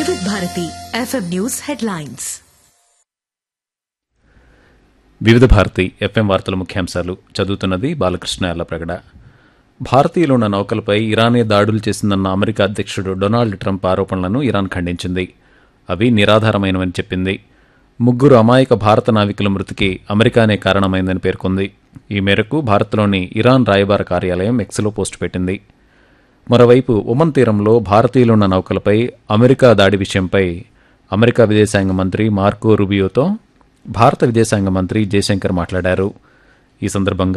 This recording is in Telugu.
వివిధ భారతి ఎఫ్ఎం న్యూస్ హెడ్లైన్స్ వివిధ భారతి ఎఫ్ఎం వార్తల ముఖ్యాంశాలు చదువుతున్నది బాలకృష్ణ ఎల్లప్రగడ భారతీయులున్న నౌకలపై ఇరానే దాడులు చేసిందన్న అమెరికా అధ్యక్షుడు డొనాల్డ్ ట్రంప్ ఆరోపణలను ఇరాన్ ఖండించింది అవి నిరాధారమైనవని చెప్పింది ముగ్గురు అమాయక భారత నావికుల మృతికి అమెరికానే కారణమైందని పేర్కొంది ఈ మేరకు భారత్లోని ఇరాన్ రాయబార కార్యాలయం ఎక్స్లో పోస్టు పెట్టింది మరోవైపు ఒమన్ తీరంలో భారతీయులున్న నౌకలపై అమెరికా దాడి విషయంపై అమెరికా విదేశాంగ మంత్రి మార్కో రుబియోతో భారత విదేశాంగ మంత్రి జయశంకర్ మాట్లాడారు ఈ సందర్భంగా